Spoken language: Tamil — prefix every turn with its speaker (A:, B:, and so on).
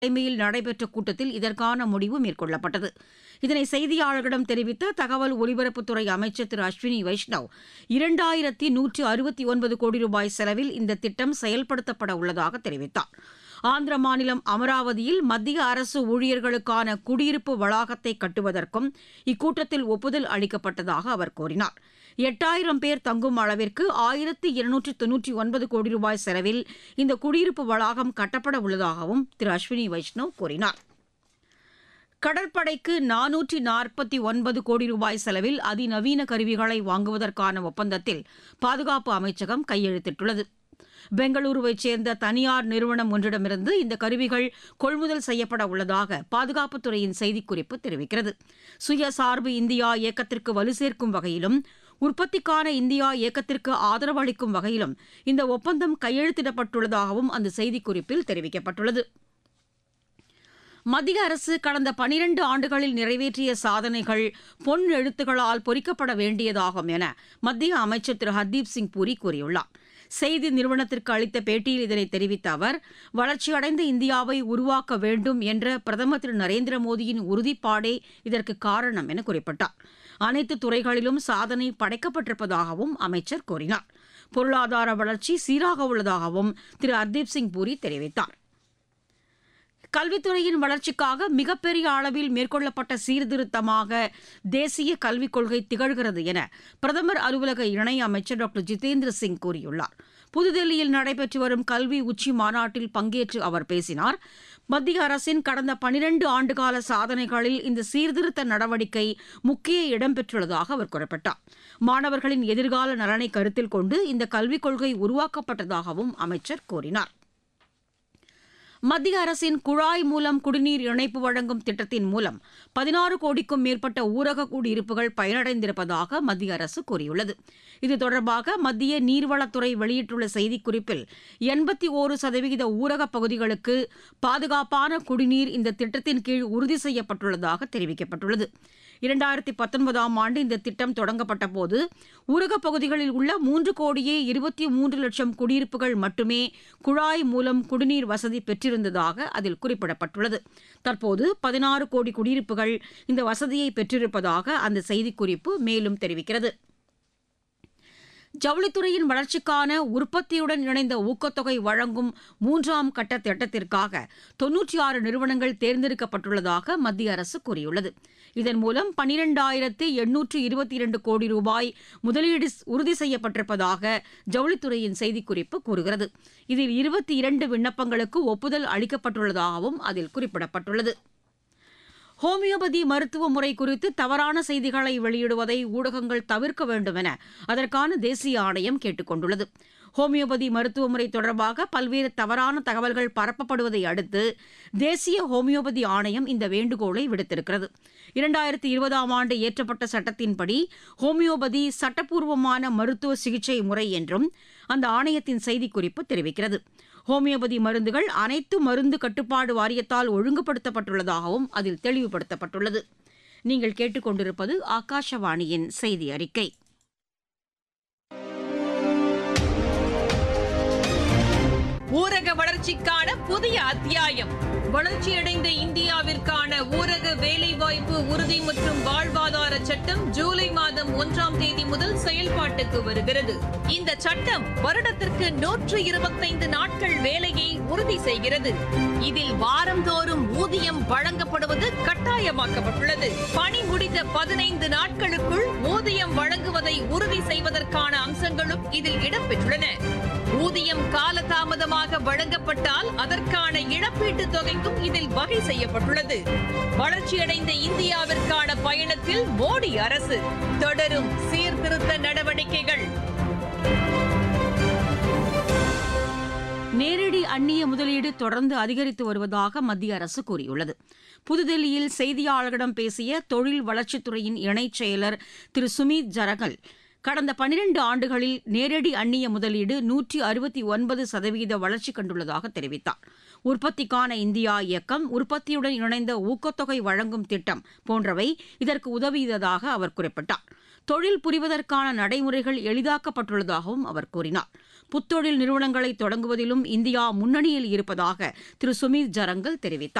A: தலைமையில் நடைபெற்ற கூட்டத்தில் இதற்கான முடிவு மேற்கொள்ளப்பட்டது இதனை செய்தியாளர்களிடம் தெரிவித்த தகவல் ஒலிபரப்புத்துறை அமைச்சர் திரு அஸ்வினி வைஷ்ணவ் இரண்டாயிரத்தி நூற்று அறுபத்தி ஒன்பது கோடி ரூபாய் செலவில் இந்த திட்டம் செயல்படுத்தப்பட உள்ளதாக தெரிவித்தார் ஆந்திர மாநிலம் அமராவதியில் மத்திய அரசு ஊழியர்களுக்கான குடியிருப்பு வளாகத்தை கட்டுவதற்கும் இக்கூட்டத்தில் ஒப்புதல் அளிக்கப்பட்டதாக அவர் கூறினார் எட்டாயிரம் பேர் தங்கும் அளவிற்கு ஆயிரத்தி இருநூற்று தொன்னூற்றி ஒன்பது கோடி ரூபாய் செலவில் இந்த குடியிருப்பு வளாகம் கட்டப்பட உள்ளதாகவும் திரு அஸ்வினி வைஷ்ணவ் கூறினார் கடற்படைக்கு நானூற்றி நாற்பத்தி ஒன்பது கோடி ரூபாய் செலவில் அதிநவீன கருவிகளை வாங்குவதற்கான ஒப்பந்தத்தில் பாதுகாப்பு அமைச்சகம் கையெழுத்திட்டுள்ளது பெங்களூருவைச் சேர்ந்த தனியார் நிறுவனம் ஒன்றிடமிருந்து இந்த கருவிகள் கொள்முதல் செய்யப்பட உள்ளதாக பாதுகாப்புத்துறையின் செய்திக்குறிப்பு தெரிவிக்கிறது சுயசார்பு இந்தியா இயக்கத்திற்கு வலு சேர்க்கும் வகையிலும் உற்பத்திக்கான இந்தியா இயக்கத்திற்கு ஆதரவு அளிக்கும் வகையிலும் இந்த ஒப்பந்தம் கையெழுத்திடப்பட்டுள்ளதாகவும் அந்த செய்திக்குறிப்பில் தெரிவிக்கப்பட்டுள்ளது மத்திய அரசு கடந்த பனிரண்டு ஆண்டுகளில் நிறைவேற்றிய சாதனைகள் பொன் எழுத்துக்களால் பொறிக்கப்பட வேண்டியதாகும் என மத்திய அமைச்சர் திரு ஹர்தீப் சிங் பூரி கூறியுள்ளார் செய்தி நிறுவனத்திற்கு அளித்த பேட்டியில் இதனை தெரிவித்த அவர் வளர்ச்சியடைந்த இந்தியாவை உருவாக்க வேண்டும் என்ற பிரதமர் திரு நரேந்திர மோடியின் உறுதிப்பாடே இதற்கு காரணம் என குறிப்பிட்டார் அனைத்து துறைகளிலும் சாதனை படைக்கப்பட்டிருப்பதாகவும் அமைச்சர் கூறினார் பொருளாதார வளர்ச்சி சீராக உள்ளதாகவும் திரு ஹர்தீப் சிங் பூரி தெரிவித்தார் கல்வித்துறையின் வளர்ச்சிக்காக மிகப்பெரிய அளவில் மேற்கொள்ளப்பட்ட சீர்திருத்தமாக தேசிய கல்விக் கொள்கை திகழ்கிறது என பிரதமர் அலுவலக இணை அமைச்சர் டாக்டர் ஜிதேந்திர சிங் கூறியுள்ளார் புதுதில்லியில் நடைபெற்று வரும் கல்வி உச்சி மாநாட்டில் பங்கேற்று அவர் பேசினார் மத்திய அரசின் கடந்த பனிரண்டு ஆண்டுகால சாதனைகளில் இந்த சீர்திருத்த நடவடிக்கை முக்கிய இடம்பெற்றுள்ளதாக அவர் குறிப்பிட்டார் மாணவர்களின் எதிர்கால நலனை கருத்தில் கொண்டு இந்த கல்விக் கொள்கை உருவாக்கப்பட்டதாகவும் அமைச்சர் கூறினார் மத்திய அரசின் குழாய் மூலம் குடிநீர் இணைப்பு வழங்கும் திட்டத்தின் மூலம் பதினாறு கோடிக்கும் மேற்பட்ட ஊரக குடியிருப்புகள் பயனடைந்திருப்பதாக மத்திய அரசு கூறியுள்ளது இது தொடர்பாக மத்திய நீர்வளத்துறை வெளியிட்டுள்ள செய்திக்குறிப்பில் எண்பத்தி ஓரு சதவிகித ஊரகப் பகுதிகளுக்கு பாதுகாப்பான குடிநீர் இந்த திட்டத்தின் கீழ் உறுதி செய்யப்பட்டுள்ளதாக தெரிவிக்கப்பட்டுள்ளது இரண்டாயிரத்தி பத்தொன்பதாம் ஆண்டு இந்த திட்டம் தொடங்கப்பட்ட போது ஊரகப் பகுதிகளில் உள்ள மூன்று கோடியே இருபத்தி மூன்று லட்சம் குடியிருப்புகள் மட்டுமே குழாய் மூலம் குடிநீர் வசதி பெற்றிருந்ததாக அதில் குறிப்பிடப்பட்டுள்ளது தற்போது பதினாறு கோடி குடியிருப்புகள் இந்த வசதியை பெற்றிருப்பதாக அந்த செய்திக்குறிப்பு மேலும் தெரிவிக்கிறது ஜவுளித்துறையின் வளர்ச்சிக்கான உற்பத்தியுடன் இணைந்த ஊக்கத்தொகை வழங்கும் மூன்றாம் கட்ட திட்டத்திற்காக தொன்னூற்றி ஆறு நிறுவனங்கள் தேர்ந்தெடுக்கப்பட்டுள்ளதாக மத்திய அரசு கூறியுள்ளது இதன் மூலம் பனிரெண்டாயிரத்து எண்ணூற்று இருபத்தி இரண்டு கோடி ரூபாய் முதலீடு உறுதி செய்யப்பட்டிருப்பதாக ஜவுளித்துறையின் செய்திக்குறிப்பு கூறுகிறது இதில் இருபத்தி இரண்டு விண்ணப்பங்களுக்கு ஒப்புதல் அளிக்கப்பட்டுள்ளதாகவும் அதில் குறிப்பிடப்பட்டுள்ளது ஹோமியோபதி மருத்துவ முறை குறித்து தவறான செய்திகளை வெளியிடுவதை ஊடகங்கள் தவிர்க்க வேண்டும் என அதற்கான தேசிய ஆணையம் கேட்டுக் கொண்டுள்ளது ஹோமியோபதி மருத்துவ முறை தொடர்பாக பல்வேறு தவறான தகவல்கள் பரப்பப்படுவதை அடுத்து தேசிய ஹோமியோபதி ஆணையம் இந்த வேண்டுகோளை விடுத்திருக்கிறது இரண்டாயிரத்தி இருபதாம் ஆண்டு இயற்றப்பட்ட சட்டத்தின்படி ஹோமியோபதி சட்டப்பூர்வமான மருத்துவ சிகிச்சை முறை என்றும் அந்த ஆணையத்தின் செய்திக்குறிப்பு தெரிவிக்கிறது ஹோமியோபதி மருந்துகள் அனைத்து மருந்து கட்டுப்பாடு வாரியத்தால் ஒழுங்குபடுத்தப்பட்டுள்ளதாகவும் அதில் தெளிவுபடுத்தப்பட்டுள்ளது நீங்கள் கேட்டுக்கொண்டிருப்பது ஆகாஷவாணியின் செய்தி அறிக்கை
B: ஊரக வளர்ச்சிக்கான புதிய அத்தியாயம் வளர்ச்சியடைந்த இந்தியாவிற்கான ஊரக வேலைவாய்ப்பு உறுதி மற்றும் வாழ்வாதார சட்டம் ஜூலை மாதம் ஒன்றாம் தேதி முதல் செயல்பாட்டுக்கு வருகிறது இந்த சட்டம் வருடத்திற்கு நூற்று இருபத்தைந்து நாட்கள் வேலையை உறுதி செய்கிறது இதில் வாரந்தோறும் ஊதியம் வழங்கப்படுவது கட்டாயமாக்கப்பட்டுள்ளது பணி முடிந்த பதினைந்து நாட்களுக்குள் ஊதியம் வழங்குவதை உறுதி செய்வதற்கான அம்சங்களும் இதில் இடம்பெற்றுள்ளன ஊதியம் காலதாமதமாக வழங்கப்பட்டால் அதற்கான இழப்பீட்டு தொகைக்கும் இதில் வகை செய்யப்பட்டுள்ளது வளர்ச்சியடைந்த இந்தியாவிற்கான பயணத்தில் மோடி அரசு தொடரும் சீர்திருத்த நடவடிக்கைகள்
A: நேரடி அந்நிய முதலீடு தொடர்ந்து அதிகரித்து வருவதாக மத்திய அரசு கூறியுள்ளது புதுதில்லியில் செய்தியாளர்களிடம் பேசிய தொழில் வளர்ச்சித்துறையின் இணைச் செயலர் திரு சுமித் ஜரகல் கடந்த பனிரண்டு ஆண்டுகளில் நேரடி அந்நிய முதலீடு நூற்றி அறுபத்தி ஒன்பது சதவீத வளர்ச்சி கண்டுள்ளதாக தெரிவித்தார் உற்பத்திக்கான இந்தியா இயக்கம் உற்பத்தியுடன் இணைந்த ஊக்கத்தொகை வழங்கும் திட்டம் போன்றவை இதற்கு உதவியதாக அவர் குறிப்பிட்டார் தொழில் புரிவதற்கான நடைமுறைகள் எளிதாக்கப்பட்டுள்ளதாகவும் அவர் கூறினார் புத்தொழில் நிறுவனங்களை தொடங்குவதிலும் இந்தியா முன்னணியில் இருப்பதாக திரு சுமீத் ஜரங்கல் தெரிவித்தார்